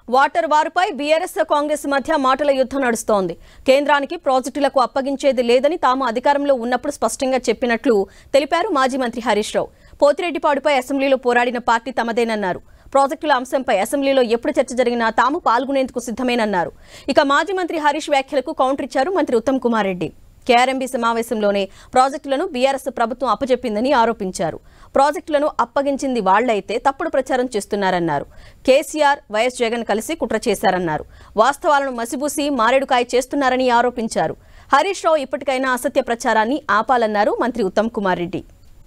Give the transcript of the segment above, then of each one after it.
water వారుపై BRS Congress మధ్య మాటల యుద్ధం నడుస్తోంది కేంద్రానికి ప్రాజెక్టులకు అప్పగించేది లేదని తాము అధికారంలో ఉన్నప్పుడు స్పష్టంగా చెప్పినట్లు తెలిపారు మాజీ మంత్రి హరీష్ రావు పోతిరెడ్డిపాడుపై అసెంబ్లీలో పోరాడిన పార్టీ తమదేనన్నారు ప్రాజెక్టుల అంశంపై అసెంబ్లీలో ఎప్పుడు చర్చ జరిగినా తాము పాల్గొనేందుకు సిద్ధమేనన్నారు ఇక మాజీ మంత్రి హరీష్ వ్యాఖ్యలకు కౌంటర్ ఇచ్చారు మంత్రి ఉత్తమ్ కుమార్ రెడ్డి కేఆర్ఎంబీ సమావేశంలోనే ప్రాజెక్టులను బీఆర్ఎస్ ప్రభుత్వం అప్పచెప్పిందని ఆరోపించారు ప్రాజెక్టులను అప్పగించింది వాళ్లైతే తప్పుడు ప్రచారం చేస్తున్నారన్నారు కేసీఆర్ వైఎస్ జగన్ కలిసి కుట్ర చేశారన్నారు వాస్తవాలను మసిబూసి మారేడుకాయ చేస్తున్నారని ఆరోపించారు హరీష్ రావు ఇప్పటికైనా అసత్య ప్రచారాన్ని ఆపాలన్నారు మంత్రి ఉత్తమ్ కుమార్ రెడ్డి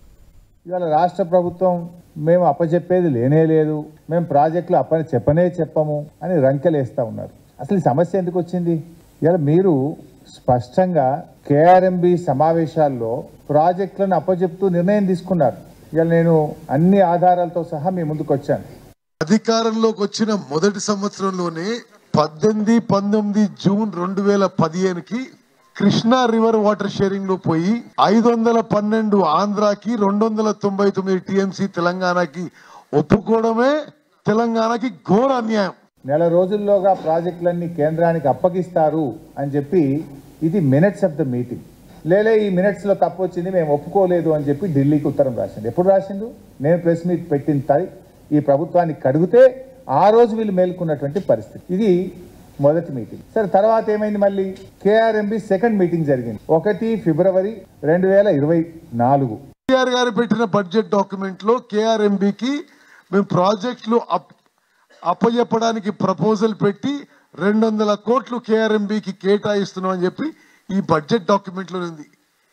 ఇవాళ రాష్ట్ర ప్రభుత్వం మేము అప్పచెప్పేది లేనే లేదు మేము ప్రాజెక్టులు అప్ప చెప్పనే చెప్పము అని రంకెలేస్తా ఉన్నారు అసలు ఈ సమస్య ఎందుకు వచ్చింది ఇవాళ మీరు స్పష్టంగా కేఆర్ఎంబి సమావేశాల్లో ప్రాజెక్టులను అప్పచెప్తూ నిర్ణయం తీసుకున్నారు ఇవాళ నేను అన్ని ఆధారాలతో సహా మీ ముందుకు వచ్చాను అధికారంలోకి వచ్చిన మొదటి సంవత్సరంలోనే పద్దెనిమిది పంతొమ్మిది జూన్ రెండు వేల పదిహేనుకి కృష్ణా రివర్ వాటర్ షేరింగ్ లో పోయి ఐదు వందల పన్నెండు ఆంధ్రాకి రెండు వందల తొంభై తొమ్మిది టీఎంసీ తెలంగాణకి ఒప్పుకోవడమే తెలంగాణకి ఘోర అన్యాయం నెల రోజుల్లోగా ప్రాజెక్టులన్నీ కేంద్రానికి అప్పగిస్తారు అని చెప్పి ఇది మినిట్స్ ఆఫ్ ద మీటింగ్ లేలే ఈ మినిట్స్ లో తప్పు వచ్చింది మేము ఒప్పుకోలేదు అని చెప్పి ఢిల్లీకి ఉత్తరం రాసింది ఎప్పుడు రాసిండు నేను ప్రెస్ మీట్ పెట్టిన తాయి ఈ ప్రభుత్వానికి కడిగితే ఆ రోజు వీళ్ళు మేల్కొన్నటువంటి పరిస్థితి ఇది మొదటి మీటింగ్ సరే తర్వాత ఏమైంది మళ్ళీ కేఆర్ఎంబి సెకండ్ మీటింగ్ జరిగింది ఒకటి ఫిబ్రవరి రెండు వేల ఇరవై నాలుగు కేఆర్ గారు పెట్టిన బడ్జెట్ డాక్యుమెంట్ లో కేఆర్ఎంబికి మేము ప్రాజెక్టులు అప్ అప్పచెప్పడానికి ప్రపోజల్ పెట్టి రెండు వందల కోట్లు కేఆర్ఎంబికి కేటాయిస్తున్నాం అని చెప్పి ఈ బడ్జెట్ డాక్యుమెంట్ లో ఉంది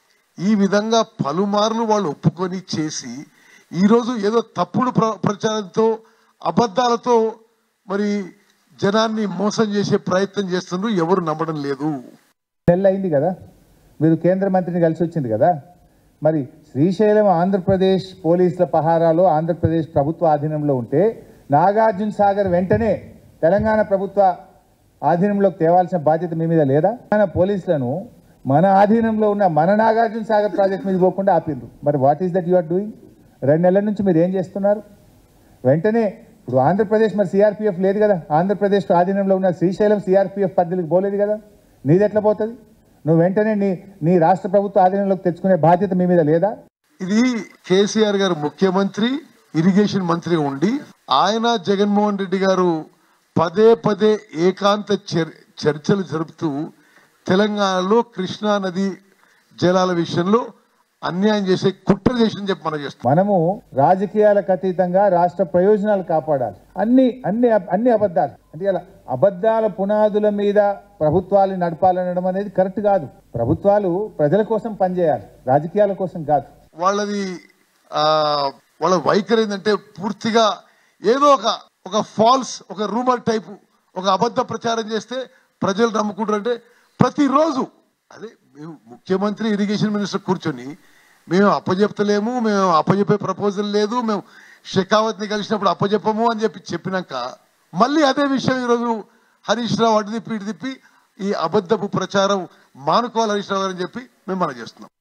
ఈ విధంగా పలుమార్లు వాళ్ళు ఒప్పుకొని చేసి ఈరోజు ఏదో తప్పుడు ప్ర ప్రచారంతో అబద్ధాలతో మరి జనాన్ని మోసం చేసే ప్రయత్నం చేస్తున్నారు ఎవరు నమ్మడం లేదు నెల అయింది కదా మీరు కేంద్ర మంత్రిని కలిసి వచ్చింది కదా మరి శ్రీశైలం ఆంధ్రప్రదేశ్ పోలీసుల పహారాలో ఆంధ్రప్రదేశ్ ప్రభుత్వ ఆధీనంలో ఉంటే నాగార్జున సాగర్ వెంటనే తెలంగాణ ప్రభుత్వ ఆధీనంలోకి తేవాల్సిన బాధ్యత మీ మీద లేదా మన పోలీసులను మన ఆధీనంలో ఉన్న మన నాగార్జున సాగర్ ప్రాజెక్ట్ మీద పోకుండా ఆపిండ్రు మరి what is that you are doing రెండు నెలల నుంచి మీరు ఏం చేస్తున్నారు వెంటనే ఇప్పుడు ఆంధ్రప్రదేశ్ మరి సిఆర్పిఎఫ్ లేదు కదా ఆంధ్రప్రదేశ్ ఆధీనంలో ఉన్న శ్రీశైలం సిఆర్పిఎఫ్ పరిధికి పోలేదు కదా నీది ఎట్లా పోతుంది నువ్వు వెంటనే నీ నీ రాష్ట్ర ప్రభుత్వ ఆధీనంలోకి తెచ్చుకునే బాధ్యత మీ మీద లేదా ఇది కేసీఆర్ గారు ముఖ్యమంత్రి ఇరిగేషన్ మంత్రి ఉండి ఆయన జగన్మోహన్ రెడ్డి గారు పదే పదే ఏకాంత చర్- చర్చలు జరుపుతూ తెలంగాణలో కృష్ణా నది జలాల విషయంలో అన్యాయం చేసే కుట్ర చేసిందని చెప్పి మనం చేస్తాం మనము రాజకీయాలకు అతీతంగా రాష్ట్ర ప్రయోజనాలు కాపాడాలి అన్ని అన్ని అన్ని అబద్ధాలు అంటే ఇలా అబద్ధాల పునాదుల మీద ప్రభుత్వాలు నడపాలనడం అనేది కరెక్ట్ కాదు ప్రభుత్వాలు ప్రజల కోసం పనిచేయాలి రాజకీయాల కోసం కాదు వాళ్ళది ఆ వాళ్ళ వైఖరి ఏంటంటే పూర్తిగా ఏదో ఒక ఒక ఫాల్స్ ఒక రూమర్ టైపు ఒక అబద్ధ ప్రచారం చేస్తే ప్రజలు నమ్ముకుంటారు అంటే ప్రతిరోజు అదే మేము ముఖ్యమంత్రి ఇరిగేషన్ మినిస్టర్ కూర్చొని మేము అప్పచెప్తలేము మేము అప్పచెప్పే ప్రపోజల్ లేదు మేము షెకావత్ని కలిసినప్పుడు అప్పచెప్పము అని చెప్పి చెప్పినాక మళ్ళీ అదే విషయం ఈరోజు హరీష్ రావు అటు తిప్పి ఇటు తిప్పి ఈ అబద్ధపు ప్రచారం మానుకోవాలి హరీష్ రావు గారు అని చెప్పి మేము మనం చేస్తున్నాం